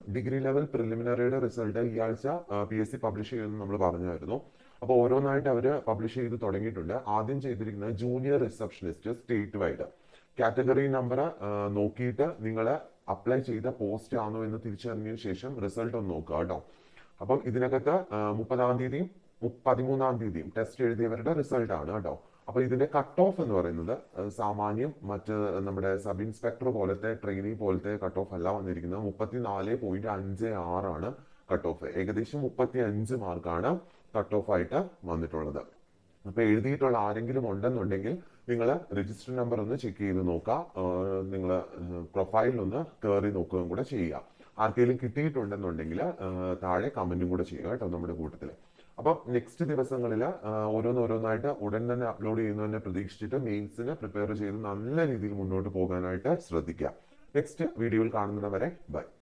degree level പ്രിലിമിനറിയുടെ result ഈ ആഴ്ച P S C publish ചെയ്യുമെന്ന് നമ്മൾ പറഞ്ഞായിരുന്നു അപ്പോൾ ഓരോന്നായിട്ട് അവർ പബ്ലിഷ് ചെയ്ത് തുടങ്ങിയിട്ടുണ്ട് ആദ്യം ചെയ്തിരിക്കുന്നത് junior receptionist state wide category number നോക്കിയിട്ട് നിങ്ങൾ അപ്ലൈ ചെയ്ത പോസ്റ്റ് ആണോ എന്ന് തിരിച്ചറിഞ്ഞതിന് ശേഷം റിസൾട്ട് ഒന്ന് നോക്കുക കേട്ടോ അപ്പം ഇതിനകത്ത് ആ, മുപ്പതാം തീയതിയും മു- പതിമൂന്നാം തീയതിയും ടെസ്റ്റ് എഴുതിയവരുടെ റിസൾട്ട് ആണ് കേട്ടോ അപ്പൊ ഇതിന്റെ കട്ട് ഓഫ് എന്ന് പറയുന്നത് ആ, സാമാന്യം മറ്റ് നമ്മുടെ സബ് ഇൻസ്പെക്ടർ പോലത്തെ ട്രെയിനി പോലത്തെ കട്ട് ഓഫ് അല്ല വന്നിരിക്കുന്നത് മുപ്പത്തിനാല് പോയിന്റ് അഞ്ച് ആറാണ് കട്ട് ഓഫ് ഏകദേശം മുപ്പത്തി അഞ്ച് മാർക്കാണ് കട്ട് ഓഫ് ആയിട്ട് വന്നിട്ടുള്ളത് അപ്പൊ എഴുതിയിട്ടുള്ള ആരെങ്കിലും ഉണ്ടെന്നുണ്ടെങ്കിൽ നിങ്ങൾ രജിസ്റ്റർ നമ്പർ ഒന്ന് ചെക്ക് ചെയ്ത് നോക്കുക നിങ്ങൾ പ്രൊഫൈലിൽ ഒന്ന് കയറി നോക്കുകയും കൂടെ ചെയ്യുക ആർക്കെങ്കിലും കിട്ടിയിട്ടുണ്ടെന്നുണ്ടെങ്കിൽ താഴെ കമന്റും കൂടെ ചെയ്യുക കേട്ടോ നമ്മുടെ കൂട്ടത്തിൽ അപ്പം നെക്സ്റ്റ് ദിവസങ്ങളിൽ ഓരോന്നോരോന്നായിട്ട് ഉടൻ തന്നെ അപ്ലോഡ് ചെയ്യുന്നതിനെ പ്രതീക്ഷിച്ചിട്ട് മെയിൻസിന് പ്രിപ്പയർ ചെയ്ത് നല്ല രീതിയിൽ മുന്നോട്ട് പോകാനായിട്ട് ശ്രദ്ധിക്കുക നെക്സ്റ്റ് വീഡിയോയിൽ കാണുന്നത് വരെ ബൈ